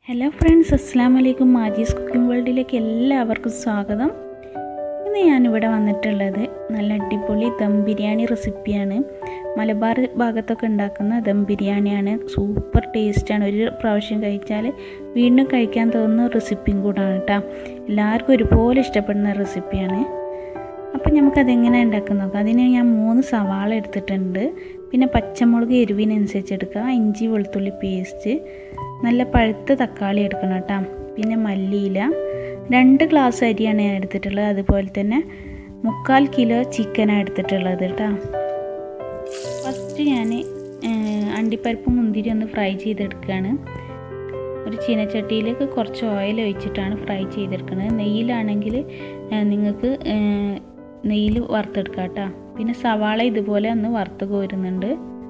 hello friends അസ്സാം വലൈക്കും മാജീസ് cooking വേൾഡിലേക്ക് എല്ലാവർക്കും സ്വാഗതം ഇന്ന് ഞാനിവിടെ വന്നിട്ടുള്ളത് നല്ല അടിപൊളി ദം ബിരിയാണി റെസിപ്പിയാണ് മലബാർ ഭാഗത്തൊക്കെ ഉണ്ടാക്കുന്ന ദം ബിരിയാണിയാണ് സൂപ്പർ ടേസ്റ്റാണ് ഒരു പ്രാവശ്യം കഴിച്ചാൽ വീണ്ടും കഴിക്കാൻ തോന്നുന്ന റെസിപ്പിയും കൂടാണ് കേട്ടോ എല്ലാവർക്കും ഒരുപോലെ ഇഷ്ടപ്പെടുന്ന റെസിപ്പിയാണ് അപ്പം നമുക്കതെങ്ങനെ ഉണ്ടാക്കാൻ നോക്കാം അതിന് ഞാൻ മൂന്ന് സവാള എടുത്തിട്ടുണ്ട് പിന്നെ പച്ചമുളക് എരിവിനനുസരിച്ച് എടുക്കുക ഇഞ്ചി വെളുത്തുള്ളി പേസ്റ്റ് നല്ല പഴുത്ത തക്കാളി എടുക്കണം കേട്ടോ പിന്നെ മല്ലിയില രണ്ട് ഗ്ലാസ് അരിയാണ് ഞാൻ എടുത്തിട്ടുള്ളത് അതുപോലെ തന്നെ മുക്കാൽ കിലോ ചിക്കനാണ് എടുത്തിട്ടുള്ളത് കേട്ടോ ഫസ്റ്റ് ഞാൻ അണ്ടിപ്പരിപ്പ് മുന്തിരി ഒന്ന് ഫ്രൈ ചെയ്തെടുക്കുകയാണ് ഒരു ചീനച്ചട്ടിയിലേക്ക് കുറച്ച് ഓയിൽ ഒഴിച്ചിട്ടാണ് ഫ്രൈ ചെയ്തെടുക്കുന്നത് നെയ്യിലാണെങ്കിൽ നിങ്ങൾക്ക് നെയ്യിൽ വറുത്തെടുക്കാം കേട്ടോ പിന്നെ സവാള ഇതുപോലെ ഒന്ന് വറുത്ത് കോരുന്നുണ്ട്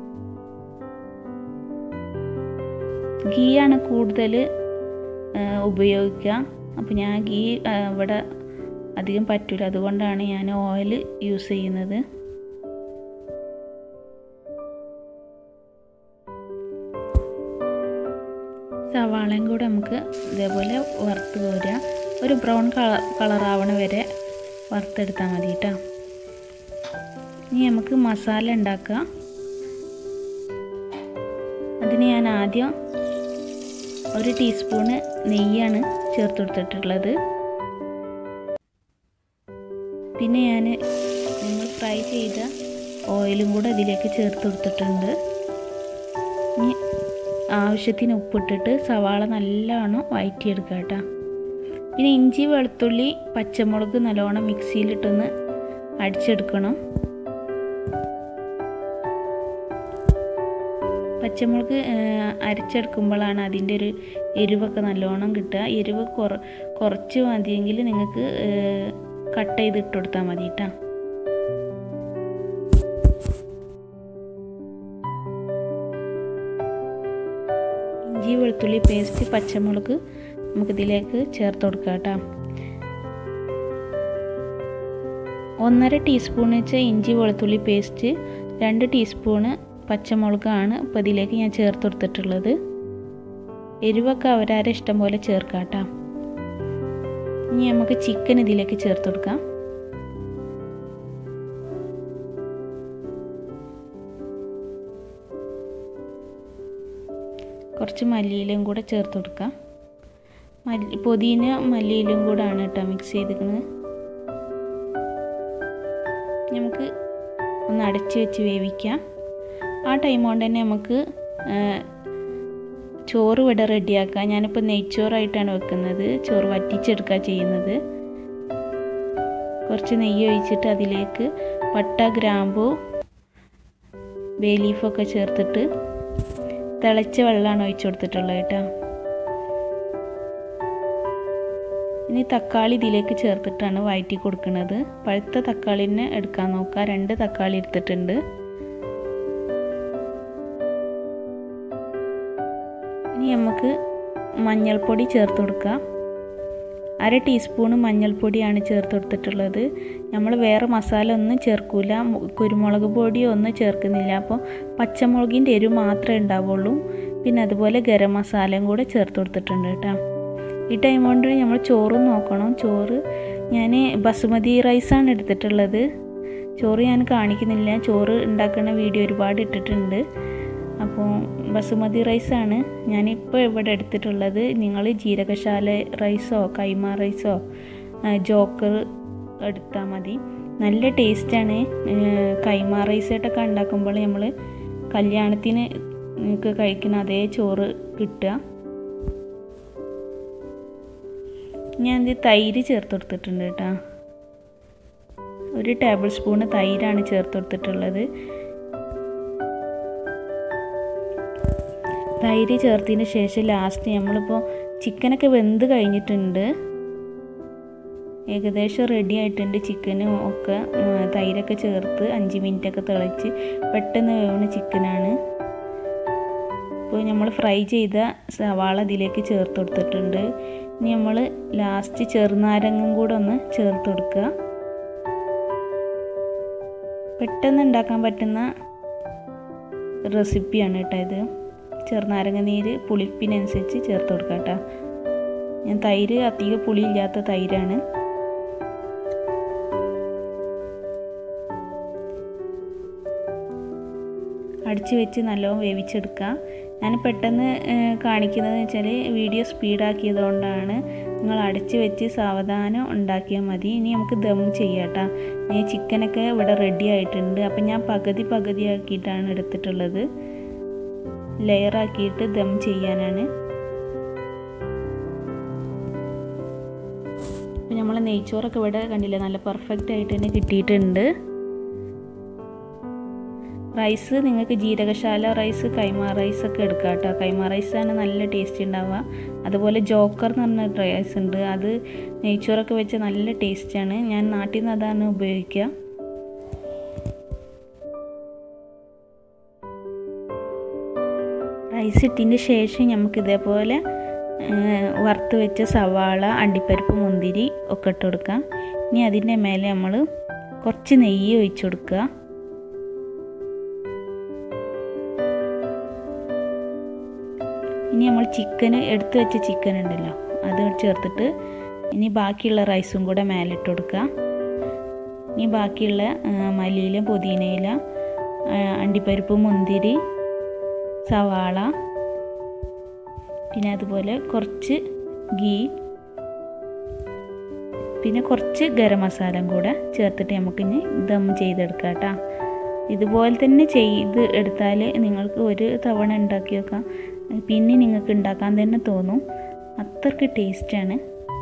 ഗീ ആണ് കൂടുതൽ ഉപയോഗിക്കുക അപ്പോൾ ഞാൻ ഗീ ഇവിടെ അധികം പറ്റില്ല അതുകൊണ്ടാണ് ഞാൻ ഓയിൽ യൂസ് ചെയ്യുന്നത് സവാളയും കൂടെ നമുക്ക് ഇതേപോലെ വറുത്ത് കോരുക ഒരു ബ്രൗൺ കളർ കളറാവണ വരെ വറുത്തെടുത്താൽ മതി കേട്ടോ ഇനി നമുക്ക് മസാല ഉണ്ടാക്കുക അതിന് ഞാൻ ആദ്യം ഒരു ടീസ്പൂണ് നെയ്യാണ് ചേർത്ത് കൊടുത്തിട്ടുള്ളത് പിന്നെ ഞാൻ നമ്മൾ ഫ്രൈ ചെയ്ത ഓയിലും കൂടെ അതിലേക്ക് ചേർത്ത് കൊടുത്തിട്ടുണ്ട് ഇനി ആവശ്യത്തിന് ഉപ്പിട്ടിട്ട് സവാള നല്ലോണം വഴറ്റിയെടുക്കുക കേട്ടോ പിന്നെ ഇഞ്ചി വെളുത്തുള്ളി പച്ചമുളക് നല്ലോണം മിക്സിയിലിട്ടൊന്ന് അടിച്ചെടുക്കണം പച്ചമുളക് അരച്ചെടുക്കുമ്പോഴാണ് അതിൻ്റെ ഒരു എരിവൊക്കെ നല്ലോണം കിട്ടുക എരിവ് കുറ കുറച്ച് മതിയെങ്കിൽ നിങ്ങൾക്ക് കട്ട് ചെയ്ത് ഇട്ട് കൊടുത്താൽ മതി കേട്ടോ ഇഞ്ചി വെളുത്തുള്ളി പേസ്റ്റ് പച്ചമുളക് നമുക്കിതിലേക്ക് ചേർത്ത് കൊടുക്കാം കേട്ടോ ഒന്നര ടീസ്പൂൺ വെച്ച ഇഞ്ചി വെളുത്തുള്ളി പേസ്റ്റ് രണ്ട് ടീസ്പൂണ് പച്ചമുളകാണ് ഇപ്പോൾ ഇതിലേക്ക് ഞാൻ ചേർത്ത് കൊടുത്തിട്ടുള്ളത് എരിവൊക്കെ അവരാരെ ഇഷ്ടം പോലെ ചേർക്കാം കേട്ടോ ഇനി നമുക്ക് ചിക്കൻ ഇതിലേക്ക് ചേർത്ത് കൊടുക്കാം കുറച്ച് മല്ലിയിലും കൂടെ ചേർത്ത് കൊടുക്കാം മല്ലി പുതിന മല്ലിയിലും കൂടെ ആണ് കേട്ടോ മിക്സ് ചെയ്തിരിക്കുന്നത് നമുക്ക് ഒന്ന് അടച്ച് വെച്ച് വേവിക്കാം ആ ടൈം കൊണ്ട് തന്നെ നമുക്ക് ചോറ് ഇവിടെ റെഡിയാക്കാം ഞാനിപ്പോൾ നെയ്ച്ചോറായിട്ടാണ് വെക്കുന്നത് ചോറ് വറ്റിച്ചെടുക്കുക ചെയ്യുന്നത് കുറച്ച് നെയ്യ് ഒഴിച്ചിട്ട് അതിലേക്ക് പട്ട ഗ്രാമ്പു ബേ ലീഫൊക്കെ ചേർത്തിട്ട് തിളച്ച വെള്ളമാണ് ഒഴിച്ചു കൊടുത്തിട്ടുള്ളത് കേട്ടോ ഇനി തക്കാളി ഇതിലേക്ക് ചേർത്തിട്ടാണ് വഴറ്റി കൊടുക്കുന്നത് പഴുത്ത തക്കാളിനെ എടുക്കാൻ നോക്കുക രണ്ട് തക്കാളി എടുത്തിട്ടുണ്ട് ഇനി നമുക്ക് മഞ്ഞൾപ്പൊടി ചേർത്ത് കൊടുക്കാം അര ടീസ്പൂണ് മഞ്ഞൾപ്പൊടിയാണ് ചേർത്ത് കൊടുത്തിട്ടുള്ളത് നമ്മൾ വേറെ മസാല ഒന്നും ചേർക്കില്ല കുരുമുളക് പൊടിയോ ഒന്നും ചേർക്കുന്നില്ല അപ്പോൾ പച്ചമുളകിൻ്റെ എരിവ് മാത്രമേ ഉണ്ടാവുള്ളൂ പിന്നെ അതുപോലെ ഗരം മസാലയും കൂടെ ചേർത്ത് കൊടുത്തിട്ടുണ്ട് കേട്ടോ ഈ ടൈം കൊണ്ട് നമ്മൾ ചോറും നോക്കണം ചോറ് ഞാൻ ബസുമതി റൈസാണ് എടുത്തിട്ടുള്ളത് ചോറ് ഞാൻ കാണിക്കുന്നില്ല ചോറ് ഉണ്ടാക്കുന്ന വീഡിയോ ഒരുപാട് ഇട്ടിട്ടുണ്ട് അപ്പോൾ ബസുമതി റൈസാണ് ഞാനിപ്പോൾ ഇവിടെ എടുത്തിട്ടുള്ളത് നിങ്ങൾ ജീരകശാല റൈസോ കൈമ റൈസോ ജോക്കർ എടുത്താൽ മതി നല്ല ടേസ്റ്റാണ് കൈമ റൈസായിട്ടൊക്കെ ഉണ്ടാക്കുമ്പോൾ നമ്മൾ കല്യാണത്തിന് നിങ്ങൾക്ക് കഴിക്കുന്ന അതേ ചോറ് കിട്ടുക ഞാൻ ഇത് തൈര് ചേർത്ത് കൊടുത്തിട്ടുണ്ട് കേട്ടോ ഒരു ടേബിൾ സ്പൂണ് തൈരാണ് ചേർത്ത് കൊടുത്തിട്ടുള്ളത് തൈര് ചേർത്തതിന് ശേഷം ലാസ്റ്റ് നമ്മളിപ്പോൾ ചിക്കനൊക്കെ വെന്ത് കഴിഞ്ഞിട്ടുണ്ട് ഏകദേശം റെഡി ആയിട്ടുണ്ട് ചിക്കനും ഒക്കെ തൈരൊക്കെ ചേർത്ത് അഞ്ച് മിനിറ്റൊക്കെ തിളച്ച് പെട്ടെന്ന് വേവുന്ന ചിക്കനാണ് ഇപ്പോൾ നമ്മൾ ഫ്രൈ ചെയ്ത സവാള ഇതിലേക്ക് ചേർത്ത് കൊടുത്തിട്ടുണ്ട് ഇനി നമ്മൾ ലാസ്റ്റ് ചെറുനാരങ്ങും കൂടെ ഒന്ന് ചേർത്ത് കൊടുക്കുക പെട്ടെന്ന് ഉണ്ടാക്കാൻ പറ്റുന്ന റെസിപ്പിയാണ് കേട്ടോ ഇത് ചെറുനാരങ്ങ നീര് പുളിപ്പിനനുസരിച്ച് ചേർത്ത് കൊടുക്കാം കേട്ടോ ഞാൻ തൈര് അധികം പുളിയില്ലാത്ത തൈരാണ് അടിച്ച് വെച്ച് നല്ലോണം വേവിച്ചെടുക്കുക ഞാൻ പെട്ടെന്ന് കാണിക്കുന്നതെന്ന് വെച്ചാൽ വീഡിയോ സ്പീഡാക്കിയതുകൊണ്ടാണ് നിങ്ങൾ അടച്ച് വെച്ച് സാവധാനം ഉണ്ടാക്കിയാൽ മതി ഇനി നമുക്ക് ദം ചെയ്യാം കേട്ടോ ഇനി ചിക്കനൊക്കെ ഇവിടെ റെഡി ആയിട്ടുണ്ട് അപ്പം ഞാൻ പകുതി പകുതി ആക്കിയിട്ടാണ് എടുത്തിട്ടുള്ളത് ലെയറാക്കിയിട്ട് ദം ചെയ്യാനാണ് അപ്പം നമ്മൾ നെയ്ച്ചോറൊക്കെ ഇവിടെ കണ്ടില്ല നല്ല പെർഫെക്റ്റ് ആയിട്ട് തന്നെ കിട്ടിയിട്ടുണ്ട് റൈസ് നിങ്ങൾക്ക് ജീരകശാല റൈസ് കൈമ റൈസ് ഒക്കെ എടുക്കാം കേട്ടോ കൈമ റൈസാണ് നല്ല ടേസ്റ്റ് ഉണ്ടാവുക അതുപോലെ ജോക്കർ എന്ന് പറഞ്ഞ റൈസ് ഉണ്ട് അത് നെയ്ച്ചോറൊക്കെ വെച്ച് നല്ല ടേസ്റ്റാണ് ഞാൻ നാട്ടിൽ നിന്ന് അതാണ് ഉപയോഗിക്കുക റൈസ് ഇട്ടതിന് ശേഷം നമുക്ക് ഇതേപോലെ വറുത്ത് വെച്ച സവാള അണ്ടിപ്പരിപ്പ് മുന്തിരി ഒക്കെ ഇട്ട് കൊടുക്കാം ഇനി അതിൻ്റെ മേലെ നമ്മൾ കുറച്ച് നെയ്യ് ഒഴിച്ചു കൊടുക്കുക ഇനി നമ്മൾ ചിക്കൻ എടുത്തു വെച്ച ചിക്കൻ ഉണ്ടല്ലോ അത് ചേർത്തിട്ട് ഇനി ബാക്കിയുള്ള റൈസും കൂടെ മേലിട്ട് കൊടുക്കുക ഇനി ബാക്കിയുള്ള മല്ലിയില പുതിനയില അണ്ടിപ്പരിപ്പ് മുന്തിരി സവാള പിന്നെ അതുപോലെ കുറച്ച് ഗീ പിന്നെ കുറച്ച് ഗരം മസാലയും കൂടെ ചേർത്തിട്ട് നമുക്കിനി ദം ചെയ്തെടുക്കാം കേട്ടോ ഇതുപോലെ തന്നെ ചെയ്ത് എടുത്താൽ നിങ്ങൾക്ക് ഒരു തവണ ഉണ്ടാക്കി വെക്കാം പിന്നെ നിങ്ങൾക്ക് ഉണ്ടാക്കാൻ തന്നെ തോന്നും അത്രയ്ക്ക് ടേസ്റ്റാണ്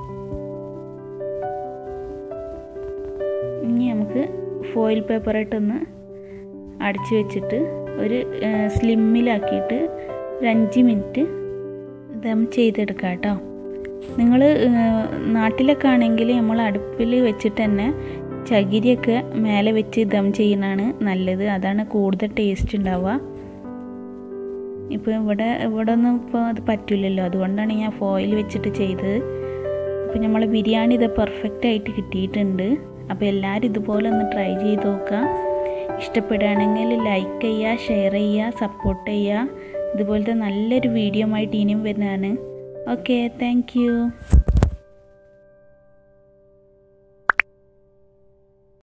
ഇനി നമുക്ക് ഫോയിൽ പേപ്പറായിട്ടൊന്ന് അടച്ചു വെച്ചിട്ട് ഒരു സ്ലിമ്മിലാക്കിയിട്ട് ഒരു അഞ്ച് മിനിറ്റ് ദം ചെയ്തെടുക്കാം കേട്ടോ നിങ്ങൾ നാട്ടിലൊക്കെ ആണെങ്കിൽ നമ്മൾ അടുപ്പിൽ വെച്ചിട്ട് തന്നെ ചകിരിയൊക്കെ മേലെ വെച്ച് ദം ചെയ്യുന്നതാണ് നല്ലത് അതാണ് കൂടുതൽ ടേസ്റ്റ് ഉണ്ടാവുക ഇപ്പോൾ ഇവിടെ ഇവിടെ ഒന്നും ഇപ്പോൾ അത് പറ്റില്ലല്ലോ അതുകൊണ്ടാണ് ഞാൻ ഫോയിൽ വെച്ചിട്ട് ചെയ്തത് അപ്പോൾ നമ്മൾ ബിരിയാണി ഇത് പെർഫെക്റ്റ് ആയിട്ട് കിട്ടിയിട്ടുണ്ട് അപ്പോൾ എല്ലാവരും ഇതുപോലെ ഒന്ന് ട്രൈ ചെയ്ത് നോക്കുക ഇഷ്ടപ്പെടുകയാണെങ്കിൽ ലൈക്ക് ചെയ്യുക ഷെയർ ചെയ്യുക സപ്പോർട്ട് ചെയ്യുക ഇതുപോലത്തെ നല്ലൊരു വീഡിയോ ആയിട്ട് ഇനിയും വരുന്നതാണ് ഓക്കെ താങ്ക്